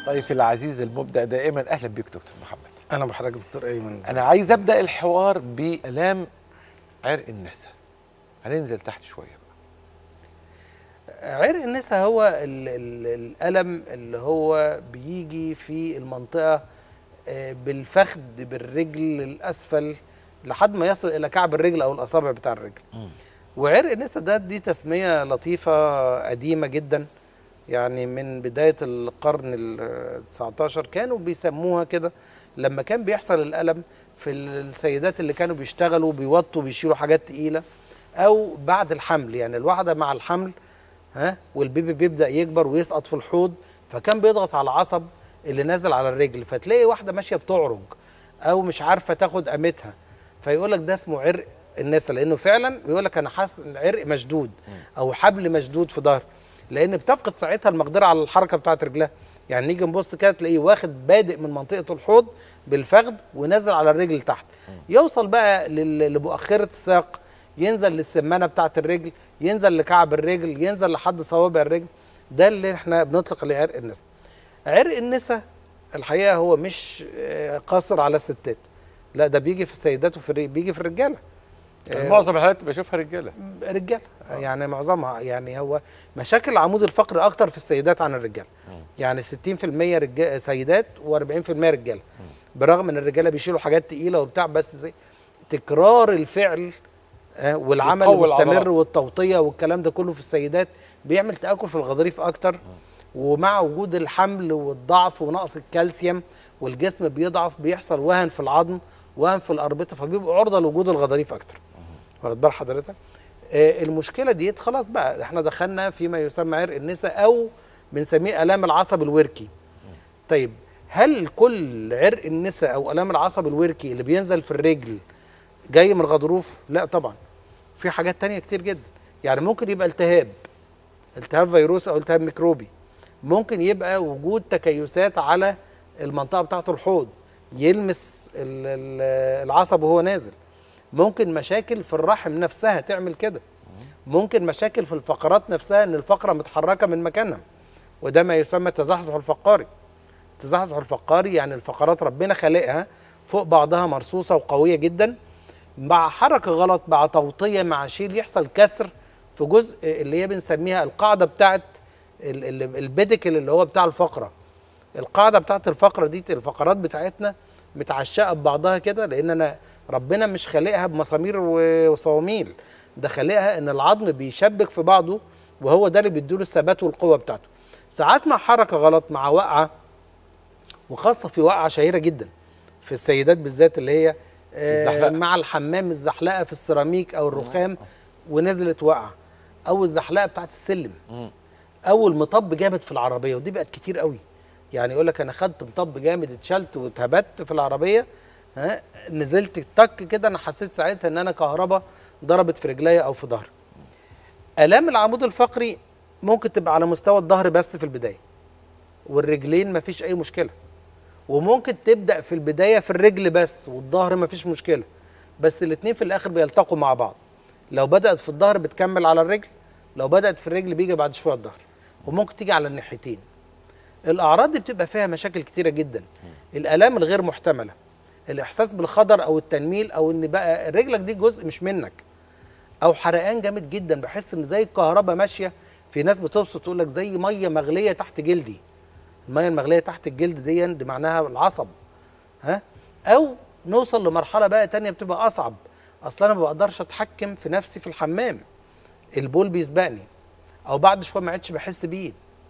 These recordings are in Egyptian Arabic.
ضيفي العزيز المبدع دائما اهلا بك دكتور محمد انا بحضرتك دكتور ايمن انا عايز ابدا الحوار بالام عرق النسا هننزل تحت شويه بقى عرق النسا هو ال ال الالم اللي هو بيجي في المنطقه آه، بالفخذ بالرجل الاسفل لحد ما يصل الى كعب الرجل او الاصابع بتاع الرجل وعرق النسا ده دي تسميه لطيفه قديمه جدا يعني من بدايه القرن ال 19 كانوا بيسموها كده لما كان بيحصل الالم في السيدات اللي كانوا بيشتغلوا بيوطوا بيشيلوا حاجات تقيله او بعد الحمل يعني الواحده مع الحمل ها والبيبي بيبدا يكبر ويسقط في الحوض فكان بيضغط على العصب اللي نازل على الرجل فتلاقي واحده ماشيه بتعرج او مش عارفه تاخد قامتها فيقول لك ده اسمه عرق النسا لانه فعلا بيقول لك انا حاسس ان عرق مشدود او حبل مشدود في ظهري لان بتفقد ساعتها المقدره على الحركه بتاعت رجلها يعني نيجي نبص كده تلاقيه واخد بادئ من منطقه الحوض بالفخذ ونازل على الرجل تحت يوصل بقى لل- لمؤخره الساق ينزل للسمانه بتاعت الرجل ينزل لكعب الرجل ينزل لحد صوابع الرجل ده اللي احنا بنطلق عليه عرق النسا عرق النسا الحقيقه هو مش آه، قاصر على الستات لا ده بيجي في السيدات وفي الري- بيجي في الرجاله آه، معظم الحالات بشوفها رجاله رجاله يعني معظمها يعني هو مشاكل عمود الفقر اكتر في السيدات عن الرجاله يعني 60% رجال سيدات و40% رجاله برغم ان الرجاله بيشيلوا حاجات تقيله وبتاع بس زي تكرار الفعل آه، والعمل يقوي المستمر العضلات. والتوطيه والكلام ده كله في السيدات بيعمل تاكل في الغضاريف اكتر ومع وجود الحمل والضعف ونقص الكالسيوم والجسم بيضعف بيحصل وهن في العظم وهن في الاربطه فبيبقوا عرضه لوجود الغضاريف اكتر واخد بال حضرتك آه، المشكله ديت خلاص بقى احنا دخلنا فيما يسمى عرق النساء او بنسميه الام العصب الوركي طيب هل كل عرق النساء او الام العصب الوركي اللي بينزل في الرجل جاي من الغضروف لا طبعا في حاجات تانية كتير جدا يعني ممكن يبقى التهاب التهاب فيروسي او التهاب ميكروبي ممكن يبقى وجود تكيسات على المنطقه بتاعه الحوض يلمس ال- ال- العصب وهو نازل ممكن مشاكل في الرحم نفسها تعمل كده ممكن مشاكل في الفقرات نفسها ان الفقره متحركه من مكانها وده ما يسمى التزحزح الفقاري التزحزح الفقاري يعني الفقرات ربنا خالقها فوق بعضها مرصوصه وقويه جدا مع حركه غلط مع توطيه مع شيل يحصل كسر في جزء اللي هي بنسميها القاعده بتاعت ال- ال- البيديكل اللي هو بتاع الفقره القاعده بتاعت الفقره دي الفقرات بتاعتنا متعشقه ببعضها كده لان انا ربنا مش خالقها بمسامير و- وصواميل ده خالقها ان العظم بيشبك في بعضه وهو ده اللي بيديله الثبات والقوه بتاعته ساعات مع حركه غلط مع وقعه وخاصه في وقعه شهيره جدا في السيدات بالذات اللي هي آه، الزحلقة. مع الحمام الزحلقه في السيراميك او الرخام ونزلت وقعه او الزحلقه بتاعت السلم او المطب جامد في العربيه ودي بقت كتير قوي يعني يقول لك انا خدت مطب جامد اتشلت واتهبت في العربيه ها نزلت تك كده انا حسيت ساعتها ان انا كهرباء ضربت في رجليا او في ظهري الام العمود الفقري ممكن تبقى على مستوى الظهر بس في البدايه والرجلين مفيش اي مشكله وممكن تبدا في البدايه في الرجل بس والظهر مفيش مشكله بس الاتنين في الاخر بيلتقوا مع بعض لو بدات في الظهر بتكمل على الرجل لو بدات في الرجل بيجي بعد شويه الظهر وممكن تيجي على الناحيتين الاعراض دي بتبقى فيها مشاكل كتيره جدا الالام الغير محتمله الاحساس بالخضر او التنميل او ان بقى رجلك دي جزء مش منك او حرقان جامد جدا بحس ان زي الكهرباء ماشيه في ناس بتوصف تقول لك زي ميه مغليه تحت جلدي الميه المغليه تحت الجلد دي دي معناها العصب ها او نوصل لمرحله بقى تانية بتبقى اصعب اصلا انا ما بقدرش اتحكم في نفسي في الحمام البول بيسبقني او بعد شويه ما عدتش بحس بيه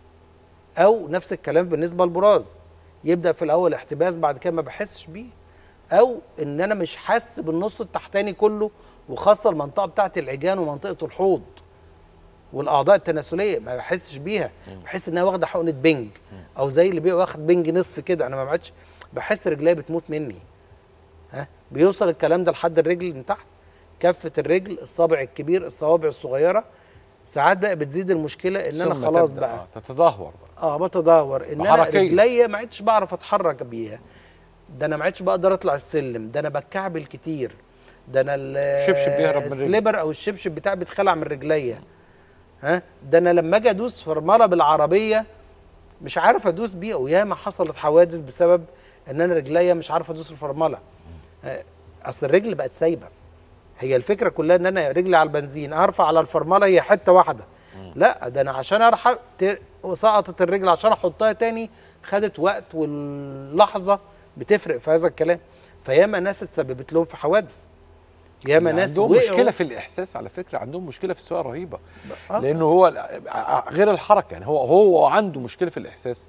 او نفس الكلام بالنسبه للبراز يبدا في الاول احتباس بعد كده ما بحسش بيه او ان انا مش حاسس بالنص التحتاني كله وخاصه المنطقه بتاعه العجان ومنطقه الحوض والاعضاء التناسليه ما بحسش بيها بحس انها واخده حقنه بنج او زي اللي بيبقى واخد بنج نصف كده انا ما بعدش بحس رجليا بتموت مني ها بيوصل الكلام ده لحد الرجل من تحت كفه الرجل الصابع الكبير الصوابع الصغيره ساعات بقى بتزيد المشكله ان انا ثم خلاص تبدأ، بقى آه، تتدهور بقى اه بتدهور ان انا بحركية. رجليا ما عدتش بعرف اتحرك بيها ده انا ما عدتش بقدر اطلع السلم ده انا بتكعبل كتير ده انا ال- الشبشب بيهرب من رجلي. السليبر او الشبشب بتاعي بيتخلع من رجليا ها ده انا لما اجي ادوس فرمله بالعربيه مش عارف ادوس بيه وياما حصلت حوادث بسبب ان انا رجليا مش عارف ادوس الفرمله آه، اصل الرجل بقت سايبه هي الفكره كلها ان انا رجلي على البنزين ارفع على الفرمله هي حته واحده لا ده انا عشان ارحب ت- وسقطت الرجل عشان احطها تاني خدت وقت واللحظه بتفرق في هذا الكلام فياما ناس اتسببت لهم في حوادث ياما يعني ناس عندهم وقعوا مشكله في الاحساس على فكره عندهم مشكله في السواقه رهيبه آه. لانه هو ال- ع- غير الحركه يعني هو هو عنده مشكله في الاحساس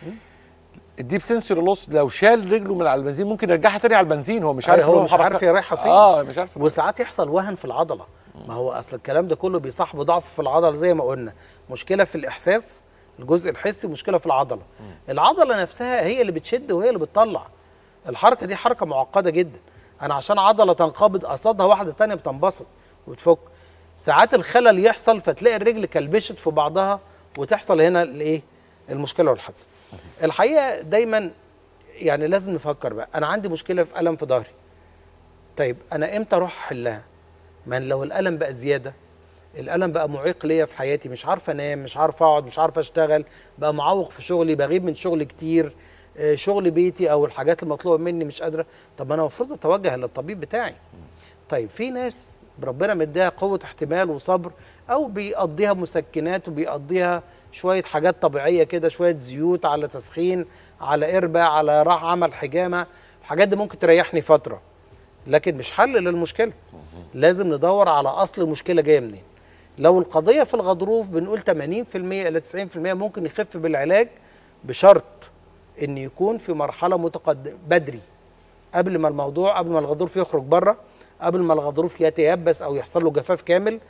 الديب سنسور لوس لو شال رجله من على البنزين ممكن يرجعها تاني على البنزين هو مش أيوة، عارف هو إن مش حركة- عارف هي رايحة فين. اه مش عارف وساعات يحصل وهن في العضله ما هو اصل الكلام ده كله بيصاحبه ضعف في العضله زي ما قلنا مشكله في الاحساس الجزء الحسي مشكله في العضله العضله نفسها هي اللي بتشد وهي اللي بتطلع الحركه دي حركه معقده جدا انا عشان عضله تنقبض قصادها واحده تانية بتنبسط وبتفك ساعات الخلل يحصل فتلاقي الرجل كلبشت في بعضها وتحصل هنا الايه المشكله والحادثه الحقيقه دايما يعني لازم نفكر بقى انا عندي مشكله في الم في ظهري طيب انا امتى اروح احلها ما لو الالم بقى زياده الالم بقى معيق ليا في حياتي مش عارف انام مش عارف اقعد مش عارف اشتغل بقى معوق في شغلي بغيب من شغلي كتير آه، شغل بيتي او الحاجات المطلوبه مني مش قادره طب ما انا المفروض اتوجه للطبيب بتاعي طيب في ناس ربنا مديها قوه احتمال وصبر او بيقضيها مسكنات وبيقضيها شويه حاجات طبيعيه كده شويه زيوت على تسخين على قربه على راح عمل حجامه الحاجات دي ممكن تريحني فتره لكن مش حل للمشكله لازم ندور على اصل المشكله جايه منين لو القضيه في الغضروف بنقول 80% الى 90% ممكن يخف بالعلاج بشرط ان يكون في مرحله متقدمه بدري قبل ما الموضوع قبل ما الغضروف يخرج بره قبل ما الغضروف يتيبس او يحصل له جفاف كامل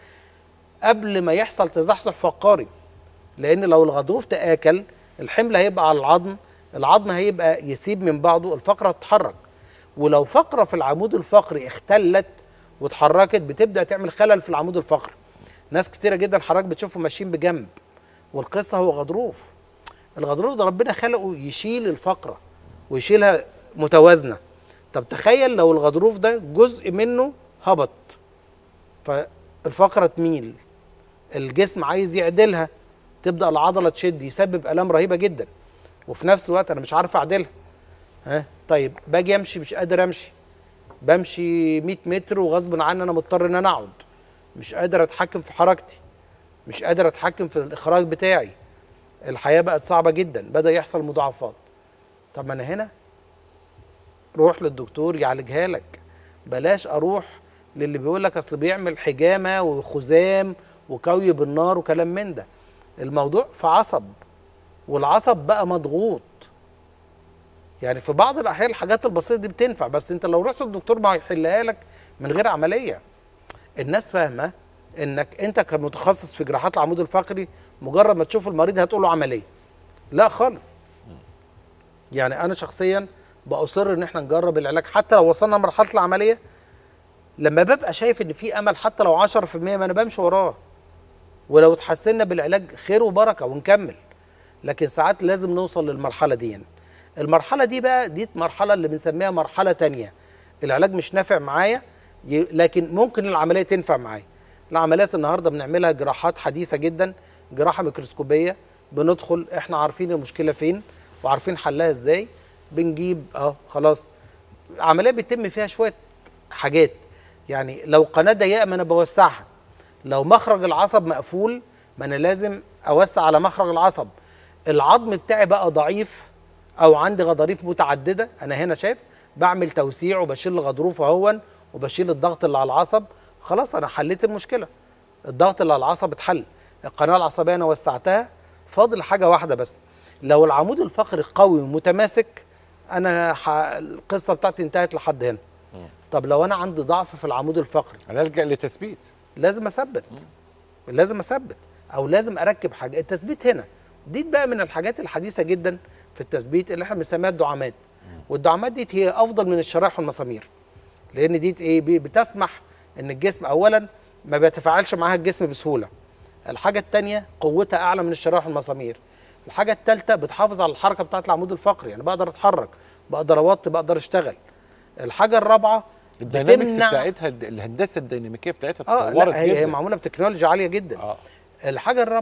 قبل ما يحصل تزحزح فقاري لان لو الغضروف تاكل الحمل هيبقى على العظم العظم هيبقى يسيب من بعضه الفقره تتحرك ولو فقره في العمود الفقري اختلت واتحركت بتبدا تعمل خلل في العمود الفقري ناس كتيره جدا حضرتك بتشوفهم ماشيين بجنب والقصه هو غضروف الغضروف ده ربنا خلقه يشيل الفقره ويشيلها متوازنه طب تخيل لو الغضروف ده جزء منه هبط فالفقره تميل الجسم عايز يعدلها تبدا العضله تشد يسبب الام رهيبه جدا وفي نفس الوقت انا مش عارف اعدلها ها طيب باجي امشي مش قادر امشي بمشي 100 متر وغصب عني انا مضطر ان انا اقعد مش قادر اتحكم في حركتي مش قادر اتحكم في الاخراج بتاعي الحياه بقت صعبه جدا بدا يحصل مضاعفات طب ما انا هنا روح للدكتور يعالجها لك بلاش اروح للي بيقول لك اصل بيعمل حجامه وخزام وكوي بالنار وكلام من ده الموضوع في عصب والعصب بقى مضغوط يعني في بعض الاحيان الحاجات البسيطه دي بتنفع بس انت لو رحت للدكتور ما هيحلها لك من غير عمليه الناس فاهمه انك انت كمتخصص في جراحات العمود الفقري مجرد ما تشوف المريض هتقول له عمليه لا خالص يعني انا شخصيا باصر ان احنا نجرب العلاج حتى لو وصلنا لمرحله العمليه لما ببقى شايف ان في امل حتى لو 10% ما انا بمشي وراه ولو اتحسنا بالعلاج خير وبركه ونكمل لكن ساعات لازم نوصل للمرحله دي يعني. المرحله دي بقى دي مرحله اللي بنسميها مرحله تانية العلاج مش نافع معايا ي- لكن ممكن العمليه تنفع معايا العمليات النهارده بنعملها جراحات حديثه جدا جراحه ميكروسكوبيه بندخل احنا عارفين المشكله فين وعارفين حلها ازاي بنجيب اه خلاص عمليه بيتم فيها شويه حاجات يعني لو قناه ضيقه ما انا بوسعها لو مخرج العصب مقفول ما انا لازم اوسع على مخرج العصب العظم بتاعي بقى ضعيف او عندي غضاريف متعدده انا هنا شايف بعمل توسيع وبشيل الغضروف اهون وبشيل الضغط اللي على العصب خلاص انا حليت المشكله الضغط اللي على العصب اتحل القناه العصبيه انا وسعتها فاضل حاجه واحده بس لو العمود الفقري قوي ومتماسك انا ح... القصه بتاعتي انتهت لحد هنا طب لو انا عندي ضعف في العمود الفقري هنلجا لتثبيت لازم اثبت لازم اثبت او لازم اركب حاجه التثبيت هنا دي بقى من الحاجات الحديثه جدا في التثبيت اللي احنا بنسميها الدعامات والدعامات دي هي افضل من الشرايح والمسامير لان دي ايه بي- بتسمح ان الجسم اولا ما بيتفاعلش معاها الجسم بسهوله الحاجه الثانيه قوتها اعلى من الشرايح والمسامير الحاجه الثالثه بتحافظ على الحركه بتاعه العمود الفقري يعني بقدر اتحرك بقدر اوطي بقدر اشتغل الحاجه الرابعه الدينامكس بتمنع- بتاعتها الد- الهندسه الديناميكيه بتاعتها اه اتطورت لا هي, هي جدا معموله بتكنولوجيا عاليه جدا اه الحاجه الرابعه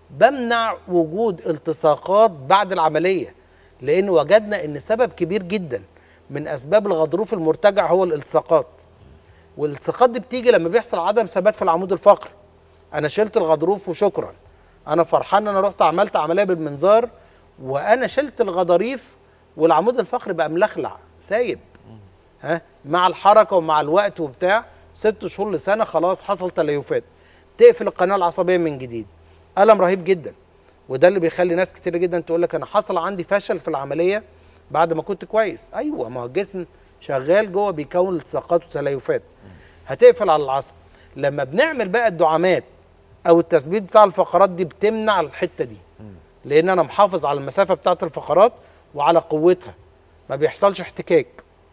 بمنع وجود التصاقات بعد العمليه لان وجدنا ان سبب كبير جدا من اسباب الغضروف المرتجع هو الالتصاقات والالتصاقات دي بتيجي لما بيحصل عدم ثبات في العمود الفقري انا شلت الغضروف وشكرا انا فرحان ان انا رحت عملت عمليه بالمنظار وانا شلت الغضاريف والعمود الفقري بقى ملخلع سايب ها مع الحركه ومع الوقت وبتاع ست شهور لسنه خلاص حصل تليفات تقفل القناه العصبيه من جديد الم رهيب جدا وده اللي بيخلي ناس كتير جدا تقول لك انا حصل عندي فشل في العمليه بعد ما كنت كويس ايوه ما هو الجسم شغال جوه بيكون التصاقات وتليفات هتقفل على العصب لما بنعمل بقى الدعامات او التثبيت بتاع الفقرات دي بتمنع الحته دي لان انا محافظ على المسافه بتاعه الفقرات وعلى قوتها ما بيحصلش احتكاك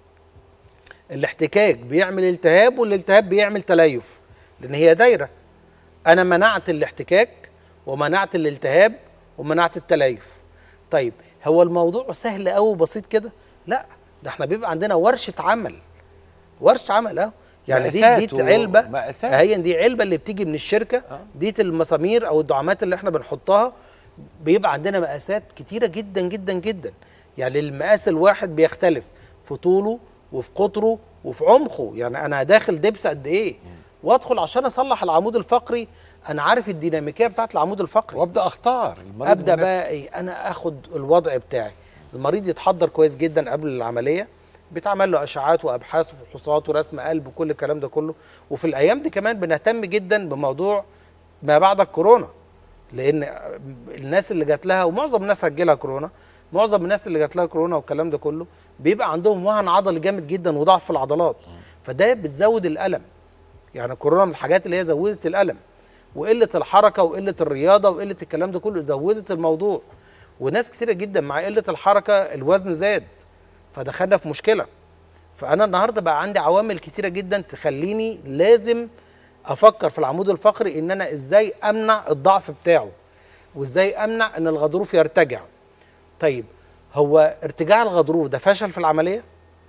الاحتكاك بيعمل التهاب والالتهاب بيعمل تليف لان هي دايره انا منعت الاحتكاك ومنعت الالتهاب ومنعت التليف طيب هو الموضوع سهل قوي وبسيط كده لا ده احنا بيبقى عندنا ورشه عمل ورشه عمل اهو يعني دي مقاسات دي و- علبه مقاسات. هي دي علبه اللي بتيجي من الشركه آه. دي المسامير او الدعامات اللي احنا بنحطها بيبقى عندنا مقاسات كتيره جدا جدا جدا يعني المقاس الواحد بيختلف في طوله وفي قطره وفي عمقه يعني انا داخل دبس قد ايه وادخل عشان اصلح العمود الفقري انا عارف الديناميكيه بتاعت العمود الفقري وابدا اختار المريض ابدا المناسب. بقى ايه انا اخد الوضع بتاعي المريض يتحضر كويس جدا قبل العمليه بيتعمل له اشعاعات وابحاث وفحوصات ورسم قلب وكل الكلام ده كله وفي الايام دي كمان بنهتم جدا بموضوع ما بعد الكورونا لان الناس اللي جات لها ومعظم الناس هتجيلها كورونا معظم الناس اللي جات لها كورونا والكلام ده كله بيبقى عندهم وهن عضلي جامد جدا وضعف في العضلات فده بتزود الالم يعني كورونا من الحاجات اللي هي زودت الالم وقله الحركه وقله الرياضه وقله الكلام ده كله زودت الموضوع وناس كتيره جدا مع قله الحركه الوزن زاد فدخلنا في مشكله فانا النهارده بقى عندي عوامل كتيره جدا تخليني لازم افكر في العمود الفقري ان انا ازاي امنع الضعف بتاعه وازاي امنع ان الغضروف يرتجع طيب هو ارتجاع الغضروف ده فشل في العمليه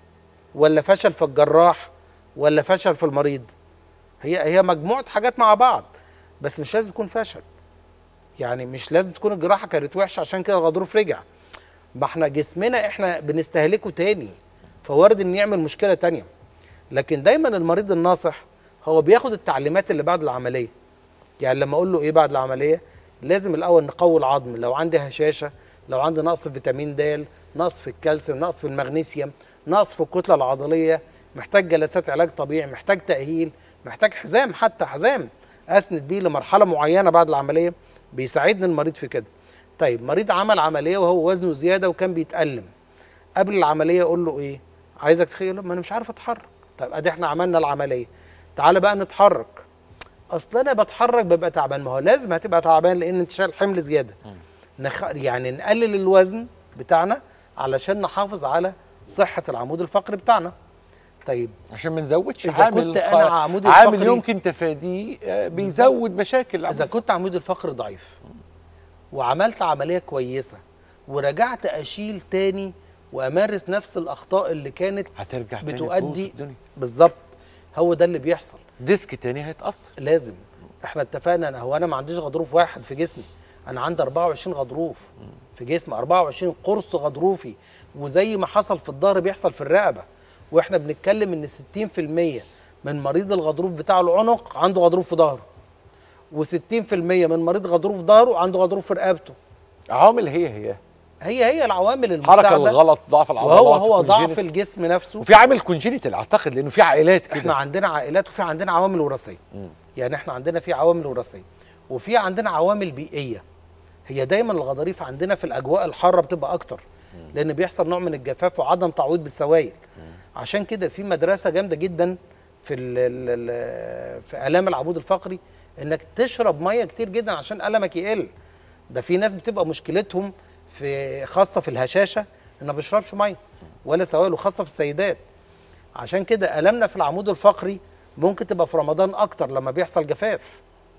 ولا فشل في الجراح ولا فشل في المريض هي هي مجموعه حاجات مع بعض بس مش لازم تكون فشل يعني مش لازم تكون الجراحه كانت وحشه عشان كده الغضروف رجع ما احنا جسمنا احنا بنستهلكه تاني فوارد ان يعمل مشكله تانية لكن دايما المريض الناصح هو بياخد التعليمات اللي بعد العمليه يعني لما اقول له ايه بعد العمليه لازم الاول نقوي العظم لو عندي هشاشه لو عندي نقص في فيتامين د نقص في الكالسيوم نقص في المغنيسيوم نقص في الكتله العضليه محتاج جلسات علاج طبيعي محتاج تاهيل محتاج حزام حتى حزام اسند بيه لمرحله معينه بعد العمليه بيساعدني المريض في كده طيب مريض عمل عمليه وهو وزنه زياده وكان بيتالم قبل العمليه اقول له ايه عايزك تخيل ما انا مش عارف اتحرك طب ادي احنا عملنا العمليه تعالى بقى نتحرك اصل انا بتحرك ببقى تعبان ما هو لازم هتبقى تعبان لان انت شايل حمل زياده نخ... يعني نقلل الوزن بتاعنا علشان نحافظ على صحه العمود الفقري بتاعنا طيب عشان ما نزودش إذا عامل كنت أنا خ- عمودي عامل الفقري- يمكن تفاديه آه، بيزود مشاكل اذا العمود. كنت عمود الفقري ضعيف وعملت عمليه كويسه ورجعت اشيل تاني وامارس نفس الاخطاء اللي كانت هترجع تاني تبوظ بتؤدي الدنيا. بالظبط هو ده اللي بيحصل ديسك تاني هيتاثر لازم احنا اتفقنا انا هو انا ما عنديش غضروف واحد في جسمي انا عندي 24 غضروف في جسمي 24 قرص غضروفي وزي ما حصل في الظهر بيحصل في الرقبه واحنا بنتكلم ان 60% من مريض الغضروف بتاع العنق عنده غضروف في ظهره و60% من مريض غضروف ظهره عنده غضروف في رقبته عوامل هي هي هي هي العوامل المساعده حركه الغلط ضعف العضلات وهو هو ضعف congenital. الجسم نفسه وفي عامل كونجينيتال اعتقد لانه في عائلات كده احنا عندنا عائلات وفي عندنا عوامل وراثيه يعني احنا عندنا في عوامل وراثيه وفي عندنا عوامل بيئيه هي دايما الغضاريف عندنا في الاجواء الحاره بتبقى اكتر لان بيحصل نوع من الجفاف وعدم تعويض بالسوائل عشان كده في مدرسه جامده جدا في ال ال في الام العمود الفقري انك تشرب ميه كتير جدا عشان المك يقل ده في ناس بتبقى مشكلتهم في خاصه في الهشاشه ان ما بيشربش ميه ولا سوائل وخاصه في السيدات عشان كده ألمنا في العمود الفقري ممكن تبقى في رمضان أكتر لما بيحصل جفاف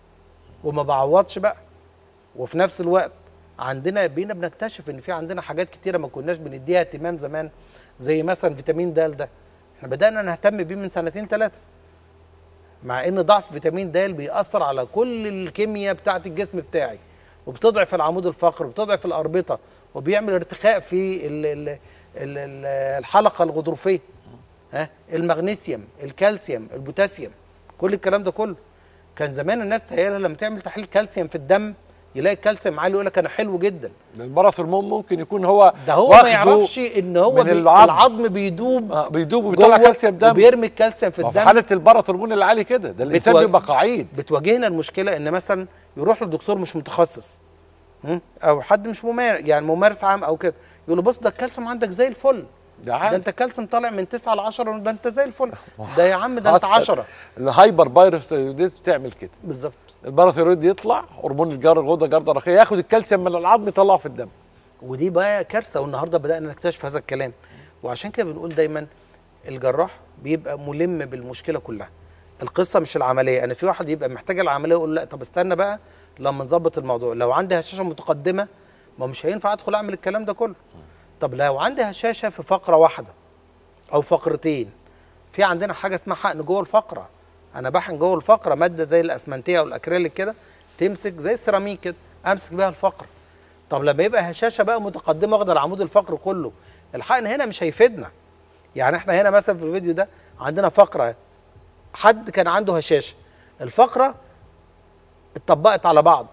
وما بعوضش بقى وفي نفس الوقت عندنا بينا بنكتشف ان في عندنا حاجات كتيره ما كناش بنديها اهتمام زمان زي مثلا فيتامين د ده احنا بدانا نهتم بيه من سنتين ثلاثه مع ان ضعف فيتامين د بيأثر على كل الكيمياء بتاعه الجسم بتاعي وبتضعف العمود الفقري وبتضعف الاربطه وبيعمل ارتخاء في ال ال ال ال الحلقه الغضروفيه ها المغنيسيوم الكالسيوم البوتاسيوم كل الكلام ده كله كان زمان الناس تهيألها لما تعمل تحليل كالسيوم في الدم يلاقي الكالسيوم عالي يقول لك انا حلو جدا الباراثرمون ممكن يكون هو ده هو واخده ما يعرفش ان هو من بي العظم. العظم بيدوب آه، بيدوب وبيطلع جوه كالسيوم دم وبيرمي الكالسيوم في ما في الدم حاله الباراثرمون العالي كده ده الانسان بتوا- بيبقى قعيد بتواجهنا المشكله ان مثلا يروح لدكتور مش متخصص م? او حد مش ممارس يعني ممارس عام او كده يقول له بص ده الكالسيوم عندك زي الفل ده ده عادي انت الكالسيوم طالع من 9 ل 10 ده انت زي الفل ده يا عم ده انت أصلاً 10 الهايبر بايروثيروديز بتعمل كده بالظبط الباراثيرويد يطلع هرمون الجر الغده الجرده الرقيقه ياخد الكالسيوم من العظم يطلعه في الدم ودي بقى كارثه والنهارده بدانا نكتشف هذا الكلام وعشان كده بنقول دايما الجراح بيبقى ملم بالمشكله كلها القصه مش العمليه انا في واحد يبقى محتاج العمليه يقول لا طب استنى بقى لما نظبط الموضوع لو عندي هشاشه متقدمه ما مش هينفع ادخل اعمل الكلام ده كله طب لو عندي هشاشه في فقره واحده او فقرتين في عندنا حاجه اسمها حقن جوه الفقره انا بحقن جوه الفقره ماده زي الاسمنتيه او الاكريليك كده تمسك زي السيراميك كده امسك بيها الفقره طب لما يبقى هشاشه بقى متقدمه واخده العمود الفقري كله الحقن هنا مش هيفيدنا يعني احنا هنا مثلا في الفيديو ده عندنا فقره حد كان عنده هشاشه الفقره اتطبقت على بعض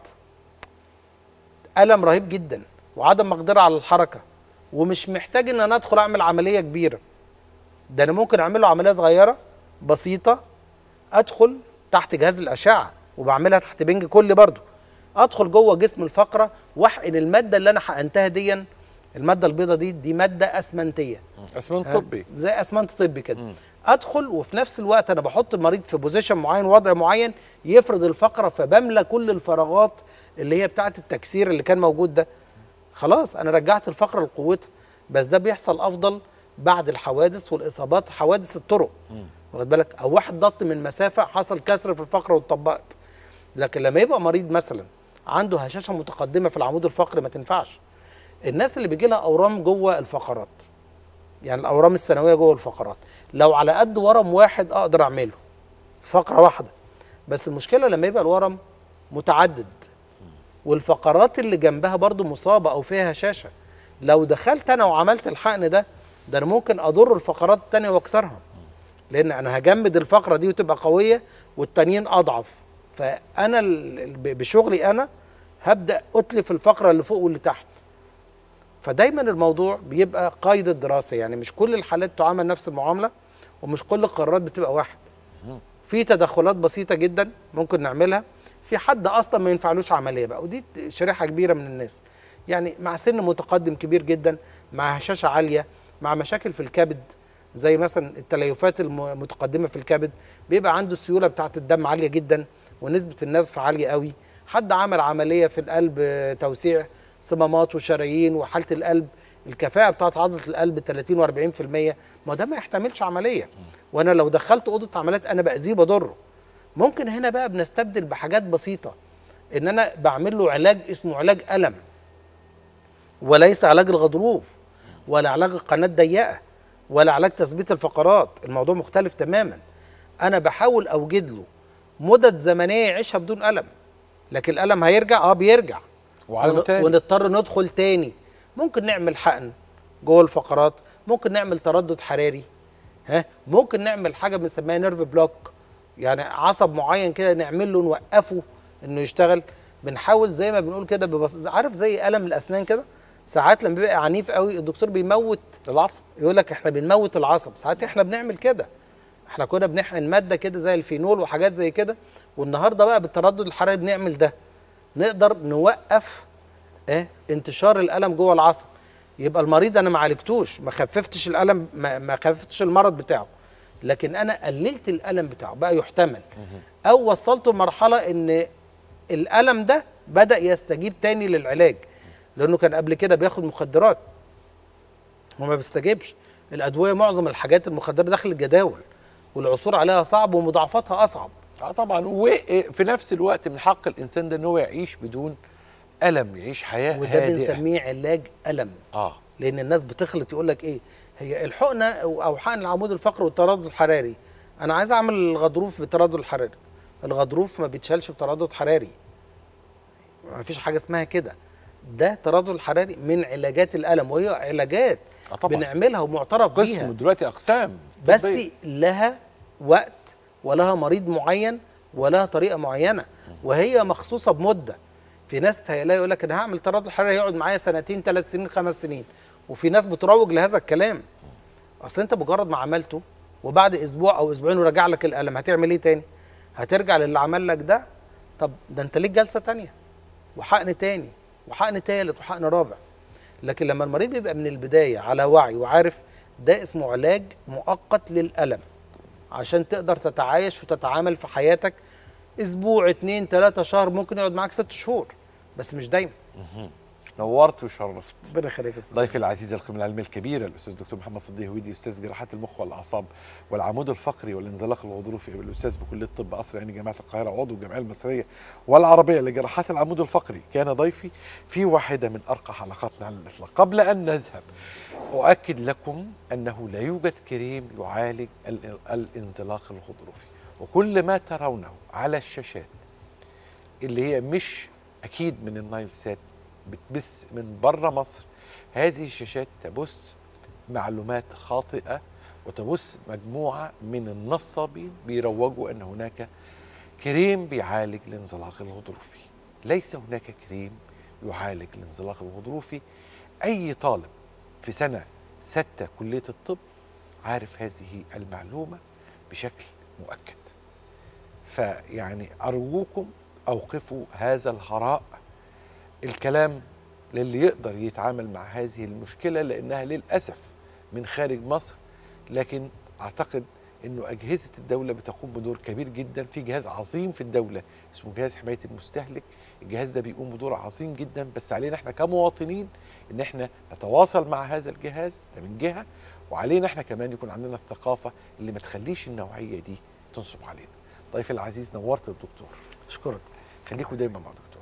الم رهيب جدا وعدم مقدره على الحركه ومش محتاج ان انا ادخل اعمل عمليه كبيره ده انا ممكن اعمل له عمليه صغيره بسيطه ادخل تحت جهاز الاشعه وبعملها تحت بنج كلي برضو ادخل جوه جسم الفقره واحقن الماده اللي انا حقنتها دي الماده البيضاء دي دي ماده اسمنتيه اسمنت طبي زي اسمنت طبي كده ادخل وفي نفس الوقت انا بحط المريض في بوزيشن معين وضع معين يفرض الفقره فبملى كل الفراغات اللي هي بتاعه التكسير اللي كان موجود ده خلاص انا رجعت الفقره لقوتها بس ده بيحصل افضل بعد الحوادث والاصابات حوادث الطرق واخد بالك او واحد ضغط من مسافه حصل كسر في الفقره واتطبقت لكن لما يبقى مريض مثلا عنده هشاشه متقدمه في العمود الفقري ما تنفعش الناس اللي بيجي لها اورام جوه الفقرات يعني الاورام الثانويه جوه الفقرات لو على قد ورم واحد اقدر اعمله فقره واحده بس المشكله لما يبقى الورم متعدد والفقرات اللي جنبها برضو مصابه او فيها هشاشه لو دخلت انا وعملت الحقن ده ده انا ممكن اضر الفقرات التانية واكسرها لان انا هجمد الفقره دي وتبقى قويه والتانيين اضعف فانا ال- ال- ب- بشغلي انا هبدا اتلف الفقره اللي فوق واللي تحت فدايما الموضوع بيبقى قيد الدراسه يعني مش كل الحالات تعامل نفس المعامله ومش كل القرارات بتبقى واحد في تدخلات بسيطه جدا ممكن نعملها في حد اصلا ما ينفعلوش عمليه بقى ودي شريحه كبيره من الناس يعني مع سن متقدم كبير جدا مع هشاشه عاليه مع مشاكل في الكبد زي مثلا التليفات المتقدمه في الكبد بيبقى عنده السيوله بتاعه الدم عاليه جدا ونسبه النزف عاليه قوي حد عمل عمليه في القلب آه، توسيع صمامات وشرايين وحاله القلب الكفاءه بتاعت عضله القلب 30 و40% ما ده ما يحتملش عمليه وانا لو دخلت اوضه عمليات انا باذيه بضره ممكن هنا بقى بنستبدل بحاجات بسيطه ان انا بعمل له علاج اسمه علاج الم وليس علاج الغضروف ولا علاج القناه الضيقه ولا علاج تثبيت الفقرات الموضوع مختلف تماما انا بحاول اوجد له مدد زمنيه يعيشها بدون الم لكن الالم هيرجع اه بيرجع وعلى ون- تاني. ونضطر ندخل تاني ممكن نعمل حقن جوه الفقرات ممكن نعمل تردد حراري ها ممكن نعمل حاجه بنسميها نيرف بلوك يعني عصب معين كده نعمل له نوقفه انه يشتغل بنحاول زي ما بنقول كده ببس... عارف زي الم الاسنان كده ساعات لما بيبقى عنيف قوي الدكتور بيموت العصب يقول لك احنا بنموت العصب ساعات احنا بنعمل كده احنا كنا بنحقن ماده كده زي الفينول وحاجات زي كده والنهارده بقى بالتردد الحراري بنعمل ده نقدر نوقف اه انتشار الالم جوه العصب يبقى المريض انا ما عالجتوش ما خففتش الالم ما, ما خففتش المرض بتاعه لكن انا قللت الالم بتاعه بقى يحتمل او وصلته لمرحله ان الالم ده بدا يستجيب تاني للعلاج لانه كان قبل كده بياخد مخدرات وما بيستجيبش الادويه معظم الحاجات المخدره داخل الجداول والعثور عليها صعب ومضاعفاتها اصعب اه طبعا وفي نفس الوقت من حق الانسان ده ان هو يعيش بدون الم يعيش حياه وده هادئة. بنسميه علاج الم اه لان الناس بتخلط يقول لك ايه هي الحقنه او أو حقن العمود الفقري والتردد الحراري انا عايز اعمل الغضروف بالتردد الحراري الغضروف ما بيتشالش بتردد حراري ما فيش حاجه اسمها كده ده تردد الحراري من علاجات الالم وهي علاجات آه طبعا. بنعملها ومعترف بيها قسم دلوقتي اقسام بس طبية. لها وقت ولها مريض معين ولها طريقه معينه وهي مخصوصه بمده في ناس تهيألها يقول لك انا هعمل تردد حراري يقعد معايا سنتين ثلاث سنين خمس سنين وفي ناس بتروج لهذا الكلام اصل انت مجرد ما عملته وبعد اسبوع او اسبوعين وراجع لك الالم هتعمل ايه تاني هترجع للي عمل لك ده طب ده انت ليك جلسه تانية وحقن تاني وحقن تالت وحقن رابع لكن لما المريض بيبقى من البدايه على وعي وعارف ده اسمه علاج مؤقت للالم عشان تقدر تتعايش وتتعامل في حياتك اسبوع اتنين تلاته شهر ممكن يقعد معاك ست شهور بس مش دايما نورت وشرفت ربنا يخليك يا أستاذ. ضيفي العزيز القيمة العلمية الكبيرة الأستاذ الدكتور محمد صديق هويدي أستاذ جراحات المخ والأعصاب والعمود الفقري والانزلاق الغضروفي الأستاذ بكلية طب قصر عيني جامعة القاهرة عضو الجمعية المصرية والعربية لجراحات العمود الفقري كان ضيفي في واحدة من أرقى حلقاتنا على الإطلاق قبل أن نذهب أؤكد لكم أنه لا يوجد كريم يعالج ال- الانزلاق الغضروفي وكل ما ترونه على الشاشات اللي هي مش اكيد من النايل سات بتبث من بره مصر هذه الشاشات تبث معلومات خاطئه وتبث مجموعه من النصابين بيروجوا ان هناك كريم بيعالج الانزلاق الغضروفي ليس هناك كريم يعالج الانزلاق الغضروفي اي طالب في سنه سته كليه الطب عارف هذه المعلومه بشكل مؤكد فيعني أرجوكم أوقفوا هذا الهراء الكلام للي يقدر يتعامل مع هذه المشكلة لأنها للأسف من خارج مصر لكن أعتقد أنه أجهزة الدولة بتقوم بدور كبير جدا في جهاز عظيم في الدولة اسمه جهاز حماية المستهلك الجهاز ده بيقوم بدور عظيم جدا بس علينا احنا كمواطنين ان احنا نتواصل مع هذا الجهاز ده من جهة وعلينا احنا كمان يكون عندنا الثقافة اللي ما تخليش النوعية دي تنصب علينا ضيفي العزيز نورت الدكتور اشكرك خليكم دايما مع دكتور